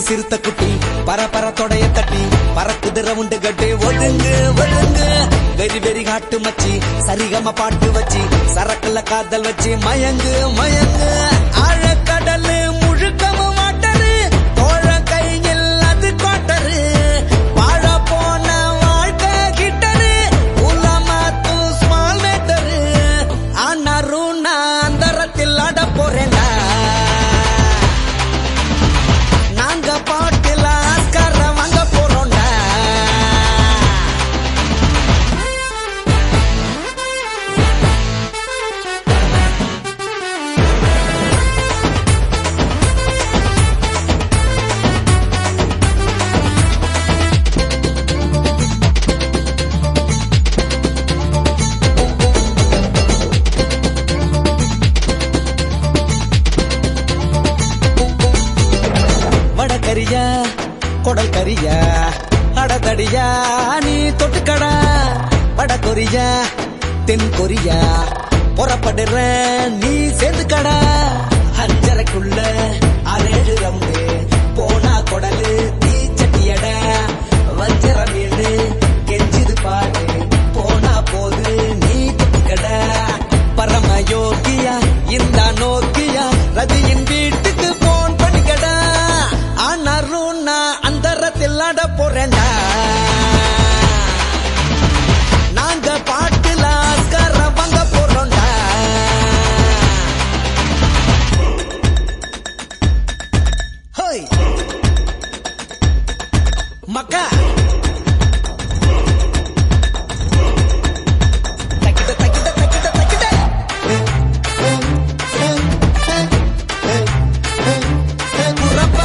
சிறுத்த குட்டி பர பர தொடைய தட்டி பறக்குது ரவுண்டு கட்டு ஒழுங்கு ஒழுங்கு வெரி வெரி காட்டு மச்சி சரிகம பாட்டு வச்சு சரக்குல காதல் வச்சு மயங்கு மயங்கு ஆழக்கடலு முழுக்கமும் மாட்டரு தோழ கையில் அது கோட்டரு வாழ போன வாழ்க்கை கிட்டரு உலமாத்து ஸ்மால் மேட்டரு ஆனாரும் நான் அந்தரத்தில் ஆட போறேன்டா நாங்க பாட்டுல ஆஸ்கார வாங்க போறோம்டா வடகரியா கொடல் கரியா அடதடியா நீ தொட்டுக்கடா வட கொரியா தென் கொரியா புறப்படுற நீ சேர்ந்துக்கடா அஞ்சரைக்குள்ள அரேழு ரவுண்டு போனா கொடலு தீச்சட்டியட வஞ்சர மீண்டு கெஞ்சுது பாடு போனா போது நீ தொட்டுக்கடா பரம யோகியா இந்த நோக்கியா ரதியின் வீட்டுக்கு போன் பண்ணிக்கடா ஆனாரும் நான் அந்தரத்தில் ஆட போறேன்டா நாங்க பாட்டுல ஆஸ்கார வாங்க போறோம்டா ஹோய் மக்கா தக்கிட்ட தக்கிட்ட தக்கிட்ட தக்கிட்ட குரப்பா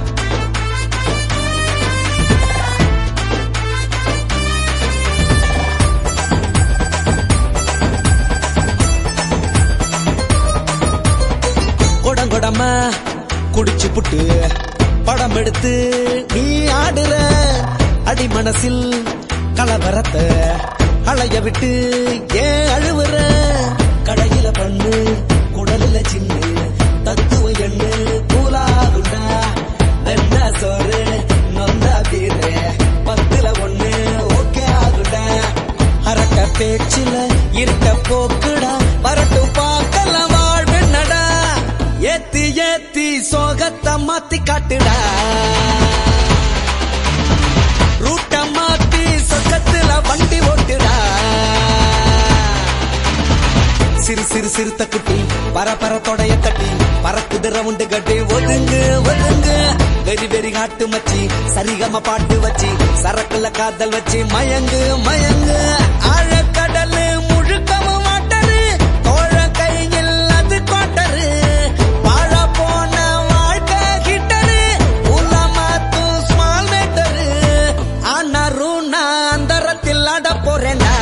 கொடங்கொடமா குடிச்சு புட்டு படம் எடுத்து நீ ஆடுற அடி மனசில் கலவரத்தை அலைய விட்டு ஏன் அழுவுற கடையில பண்ணு குடலில சின்ன தத்துவ எண்ணு கூலாகுண்டா வெண்ண சோறு நொந்தா பீரு பத்துல ஒண்ணு ஓகே ஆகுண்டா அரக்க பேச்சில இருக்க போக்குடா வரட்டும் பார்க்கலாம் வாழ்வென்னடா ஏத்தி ஏத்தி சோகத்தை மாத்தி காட்டுடா ரூட்ட மாத்தி சொக்கத்துல வண்டி ஓட்டுடா சிறு சிறு சிறுத்த குட்டி பர பர தொடைய தட்டி பறக்குது ரவுண்டு கட்டி ஒழுங்கு ஒழுங்கு வெரி வெரி காட்டு மச்சி சரிகம பாட்டு வச்சு சரக்குல காதல் வச்சு மயங்கு மயங்கு ஆழக்கடலு முழுக்கமும் மாட்டரு தோழ கையில் அது கோட்டரு வாழ போன வாழ்க்கை கிட்டரு உலமாத்து ஸ்மால் மேட்டரு ஆனாரும் நான் அந்தரத்தில் ஆட போறேன்டா